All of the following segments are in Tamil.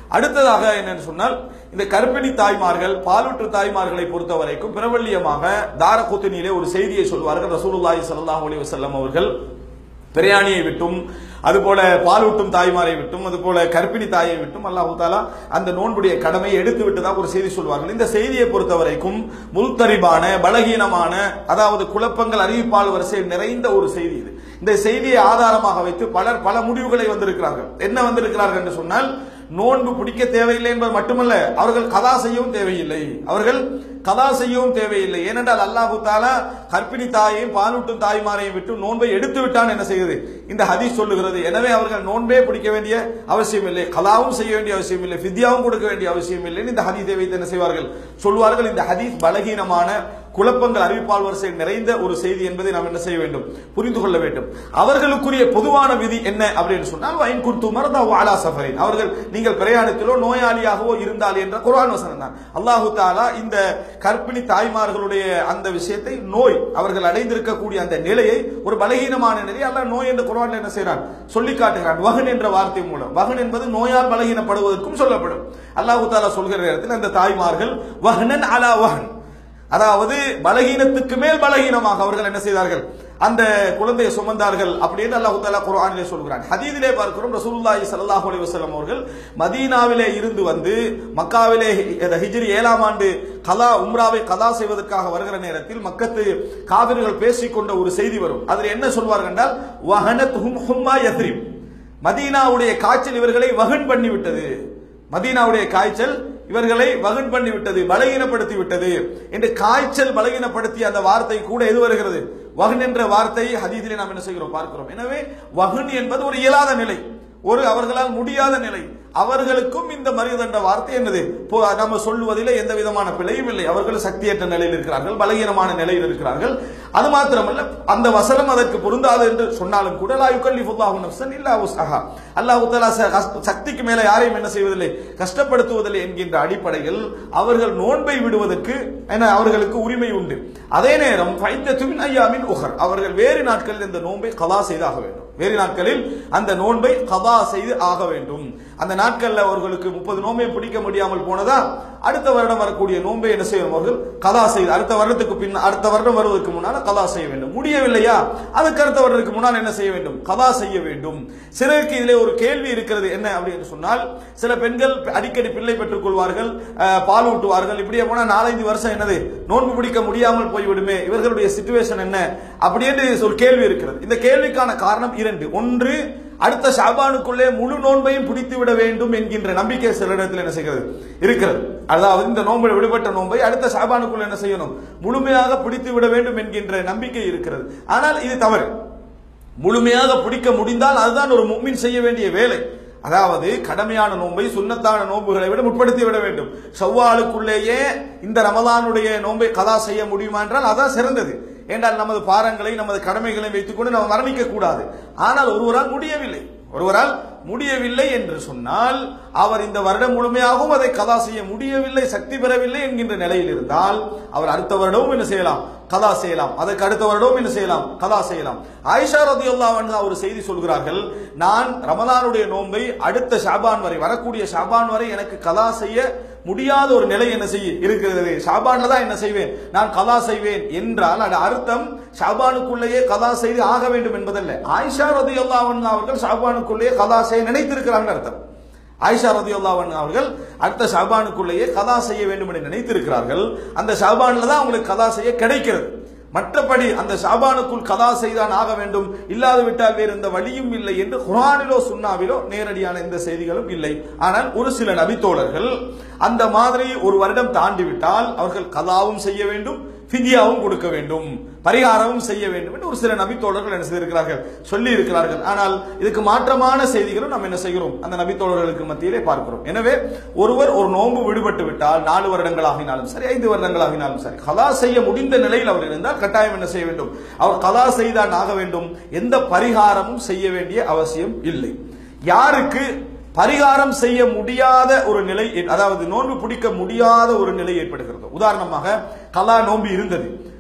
அடுத்ததாக என்னன்னு சொன்னால் இந்த கர்ப்பிணி தாய்மார்கள் பாலூற்று தாய்மார்களை பொறுத்த வரைக்கும் பிரபல்யமாக தாரகுத்தினிலே ஒரு செய்தியை சொல்வார்கள் ரசூலுல்லாஹி ஸல்லல்லாஹு அலைஹி வஸல்லம் அவர்கள் பிரயாணியை விட்டும் அதுபோல பாலூட்டும் தாய்மாரை விட்டும் அதுபோல கர்ப்பிணி தாயை விட்டும் அல்லாஹு தாலா அந்த நோன்புடைய கடமையை எடுத்து விட்டதாக ஒரு செய்தி சொல்வார்கள் இந்த செய்தியை பொறுத்த வரைக்கும் முல்தரிபான பலகீனமான அதாவது குழப்பங்கள் அறிவிப்பால் வரிசையில் நிறைந்த ஒரு செய்தி இது இந்த செய்தியை ஆதாரமாக வைத்து பலர் பல முடிவுகளை வந்திருக்கிறார்கள் என்ன வந்திருக்கிறார்கள் என்று சொன்னால் நோன்பு பிடிக்க தேவையில்லை என்பது மட்டுமல்ல அவர்கள் கதா செய்யவும் தேவையில்லை அவர்கள் கதா செய்யவும் தேவையில்லை ஏனென்றால் அல்லாஹு தாலா கர்ப்பிணி தாயையும் பாலூட்டும் தாய்மாரையும் விட்டு நோன்பை எடுத்து விட்டான் என்ன செய்யுது இந்த ஹதீஸ் சொல்லுகிறது எனவே அவர்கள் நோன்பே பிடிக்க வேண்டிய அவசியம் இல்லை கலாவும் செய்ய வேண்டிய அவசியம் இல்லை ஃபித்யாவும் கொடுக்க வேண்டிய அவசியம் இல்லை இந்த ஹதீஸை வைத்து என்ன செய்வார்கள் சொல்வார்கள் இந்த ஹதீஸ் பலகீனமான குழப்பங்கள் அறிவிப்பால் வரிசை நிறைந்த ஒரு செய்தி என்பதை நாம் என்ன செய்ய வேண்டும் புரிந்து கொள்ள வேண்டும் அவர்களுக்குரிய பொதுவான விதி என்ன அப்படின்னு சொன்னால் வைன் குர்த்து மரதா வாலா சஃபரின் அவர்கள் நீங்கள் பிரயாணத்திலோ நோயாளியாகவோ இருந்தால் என்ற குர்ஆன் வசனம் தான் அல்லாஹு தாலா இந்த கர்ப்பிணி தாய்மார்களுடைய அந்த விஷயத்தை நோய் அவர்கள் அடைந்திருக்கக்கூடிய அந்த நிலையை ஒரு பலகீனமான நிலையை அல்லாஹ் நோய் என்ற குர்ஆன்ல என்ன செய்றான் சொல்லி காட்டுகிறான் வகன் என்ற வார்த்தை மூலம் வகன் என்பது நோயால் பலகீனப்படுவதற்கும் சொல்லப்படும் அல்லாஹு தாலா சொல்கிற நேரத்தில் அந்த தாய்மார்கள் வஹனன் அலா வஹன் அதாவது பலகீனத்துக்கு மேல் பலகீனமாக அவர்கள் என்ன செய்தார்கள் அந்த குழந்தையை சுமந்தார்கள் அப்படின்னு அல்லாஹு தாலா குர்ஆனிலே சொல்கிறான் ஹதீதிலே பார்க்கிறோம் ரசூலுல்லாஹி ஸல்லல்லாஹு அலைஹி வஸல்லம் அவர்கள் மதீனாவிலே இருந்து வந்து மக்காவிலே ஹிஜ்ரி ஏழாம் ஆண்டு கலா உம்ராவை கலா செய்வதற்காக வருகிற நேரத்தில் மக்கத்து காவிர்கள் பேசிக்கொண்ட ஒரு செய்தி வரும் அதில் என்ன சொல்வார்கள் என்றால் வஹனத் ஹும் ஹும்மா யத்ரிப் மதீனாவுடைய காய்ச்சல் இவர்களை வகன் பண்ணி விட்டது மதீனாவுடைய காய்ச்சல் இவர்களை வகன் பண்ணி விட்டது பலகீனப்படுத்தி விட்டது என்று காய்ச்சல் பலகீனப்படுத்திய அந்த வார்த்தை கூட எது வருகிறது வகன் என்ற வார்த்தையை ஹதீதிலே நாம் என்ன செய்கிறோம் பார்க்கிறோம் எனவே வகன் என்பது ஒரு இயலாத நிலை ஒரு அவர்களால் முடியாத நிலை அவர்களுக்கும் இந்த மரியாதை என்ற வார்த்தை என்னது இப்போ நம்ம சொல்லுவதிலே எந்த விதமான பிழையும் இல்லை அவர்கள் சக்தியற்ற நிலையில் இருக்கிறார்கள் பலகீனமான நிலையில் இருக்கிறார்கள் அது மாத்திரமல்ல அந்த வசனம் அதற்கு பொருந்தாது என்று சொன்னாலும் கூட லா யுகல்லிஃபுல்லாஹு நஃப்ஸன் இல்லா உஸ்ஸஹா அல்லாஹ் தஆலா ச- கஷ்ட- சக்திக்கு மேலே யாரையும் என்ன செய்வதில்லை கஷ்டப்படுத்துவதில்லை என்கின்ற அடிப்படையில் அவர்கள் நோன்பை விடுவதற்கு என்ன அவர்களுக்கு உரிமை உண்டு அதே நேரம் ஃபைத்தத்துமின் ஐயாமின் உஹர் அவர்கள் வேறு நாட்களில் இந்த நோன்பை கலா செய்தாக வேண்டும் வேறு நாட்களில் அந்த நோன்பை கதா செய்து ஆக வேண்டும் அந்த நாட்கள்ல அவர்களுக்கு முப்பது நோன்பை பிடிக்க முடியாமல் போனதா அடுத்த வருடம் வரக்கூடிய நோன்பை என்ன செய்யணும் அவர்கள் கதா செய்து அடுத்த வருடத்துக்கு பின் அடுத்த வருடம் வருவதற்கு முன்னால கதா செய்ய வேண்டும் முடியவில்லையா அதுக்கு அடுத்த வருடத்துக்கு முன்னால் என்ன செய்ய வேண்டும் கதா செய்ய வேண்டும் சிலருக்கு இதிலே ஒரு கேள்வி இருக்கிறது என்ன அப்படின்னு சொன்னால் சில பெண்கள் அடிக்கடி பிள்ளை பெற்றுக் கொள்வார்கள் அஹ், பால் ஊட்டுவார்கள் இப்படியே போனா நாலஞ்சு வருஷம் என்னது நோன்பு பிடிக்க முடியாமல் போய்விடுமே இவர்களுடைய சிச்சுவேஷன் என்ன அப்படி என்று ஒரு கேள்வி இருக்கிறது இந்த கேள்விக்கான காரணம் இரண்டு ஒன்று அடுத்த ஷாபானுக்குள்ளே முழு நோன்பையும் பிடித்து விட வேண்டும் என்கின்ற நம்பிக்கை சில இடத்தில் என்ன செய்கிறது இருக்கிறது அதாவது இந்த நோன்பை விடுபட்ட நோன்பை அடுத்த ஷாபானுக்குள்ள என்ன செய்யணும் முழுமையாக பிடித்து விட வேண்டும் என்கின்ற நம்பிக்கை இருக்கிறது ஆனால் இது தவறு முழுமையாக பிடிக்க முடிந்தால் அதுதான் ஒரு முக்மின் செய்ய வேண்டிய வேலை அதாவது கடமையான நோன்பை சுன்னத்தான நோன்புகளை விட முற்படுத்தி விட வேண்டும் செவ்வாலுக்குள்ளேயே இந்த ரமலானுடைய நோன்பை கதா செய்ய முடியுமா என்றால் அதான் சிறந்தது ஏன்றால் நமது பாரங்களை நமது கடமைகளை வைத்துக்கொண்டு நம்ம மரணிக்க கூடாது ஆனால் ஒருவரால் முடியவில்லை ஒருவரால் முடியவில்லை என்று சொன்னால் அவர் இந்த வருடம் முழுமையாகவும் அதை கதா செய்ய முடியவில்லை சக்தி பெறவில்லை என்கின்ற நிலையில் இருந்தால் அவர் அடுத்த வருடமும் என்ன செய்யலாம் கதா செய்யலாம் அதற்கு அடுத்த வருடமும் என்ன செய்யலாம் கதா செய்யலாம் ஆயிஷா ரதியுல்லா ஒரு செய்தி சொல்கிறார்கள் நான் ரமலானுடைய நோன்பை அடுத்த ஷாபான் வரை வரக்கூடிய ஷாபான் வரை எனக்கு கதா செய்ய முடியாத ஒரு நிலை என்ன செய்ய இருக்கிறது ஷாபான்ல தான் என்ன செய்வேன் நான் கதா செய்வேன் என்றால் அது அர்த்தம் ஷாபானுக்குள்ளேயே கதா செய்து ஆக வேண்டும் என்பதல்ல ஆயிஷா ரதியுல்லா அவர்கள் ஷாபானுக்குள்ளேயே கதா செய்ய நினைத்திருக்கிறாங்க அர்த்தம் ஆயிஷா ரதியுல்லாவன் அவர்கள் அடுத்த ஷாபானுக்குள்ளேயே கதா செய்ய வேண்டும் என்று நினைத்திருக்கிறார்கள் அந்த ஷாபான்ல தான் அவங்களுக்கு கதா செய்ய கிடைக்கிறது மற்றபடி அந்த ஷாபானுக்குள் கதா செய்தான் ஆக வேண்டும் இல்லாது விட்டால் வேறு எந்த வழியும் இல்லை என்று குரானிலோ சுன்னாவிலோ நேரடியான எந்த செய்திகளும் இல்லை ஆனால் ஒரு சில நபித்தோழர்கள் அந்த மாதிரி ஒரு வருடம் தாண்டி விட்டால் அவர்கள் கதாவும் செய்ய வேண்டும் ஃபிதியாவும் கொடுக்க வேண்டும் பரிகாரமும் செய்ய வேண்டும் என்று ஒரு சில நபித்தோழர்கள் என்ன செய்திருக்கிறார்கள் சொல்லி இருக்கிறார்கள் ஆனால் இதுக்கு மாற்றமான செய்திகளும் நாம் என்ன செய்கிறோம் அந்த நபித்தோழர்களுக்கு மத்தியிலே பார்க்கிறோம் எனவே ஒருவர் ஒரு நோன்பு விடுபட்டு விட்டால் நாலு வருடங்கள் ஆகினாலும் சரி ஐந்து வருடங்கள் ஆகினாலும் சரி கலா செய்ய முடிந்த நிலையில் அவர் இருந்தால் கட்டாயம் என்ன செய்ய வேண்டும் அவர் கலா செய்தான் ஆக வேண்டும் எந்த பரிகாரமும் செய்ய வேண்டிய அவசியம் இல்லை யாருக்கு பரிகாரம் செய்ய முடியாத ஒரு நிலை ஏற்- அதாவது நோன்பு பிடிக்க முடியாத ஒரு நிலை ஏற்படுகிறது உதாரணமாக கலா நோன்பு இருந்தது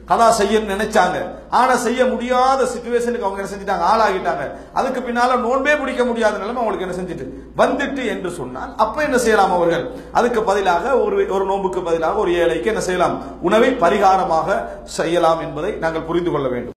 கதா செய்ய நினைச்சாங்க ஆனா செய்ய முடியாத சுச்சுவேஷனுக்கு அவங்க என்ன செஞ்சிட்டாங்க ஆளாகிட்டாங்க அதுக்கு பின்னால நோன்பே பிடிக்க முடியாத நிலைமை அவங்களுக்கு என்ன செஞ்சுட்டு வந்துட்டு என்று சொன்னால் அப்ப என்ன செய்யலாம் அவர்கள் அதுக்கு பதிலாக ஒரு ஒரு நோன்புக்கு பதிலாக ஒரு ஏழைக்கு என்ன செய்யலாம் உணவை பரிகாரமாக செய்யலாம் என்பதை நாங்கள் புரிந்து கொள்ள வேண்டும்